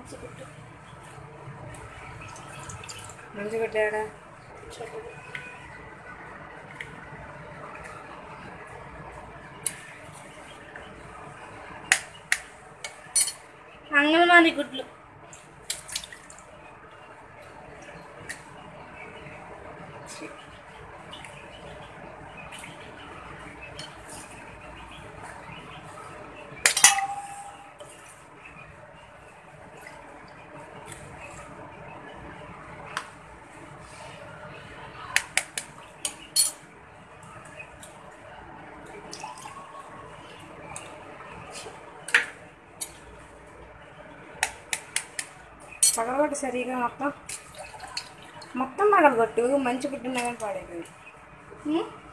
మంచిగుట్టు మంచి కొట్టాడా చెడ్డది అంగన్వాడీ గుడ్లు పగలగొట్టు సరిగా మొత్తం మొత్తం పగలగొట్టు మంచి పుట్టిన కానీ పాడైపోయింది ఉమ్,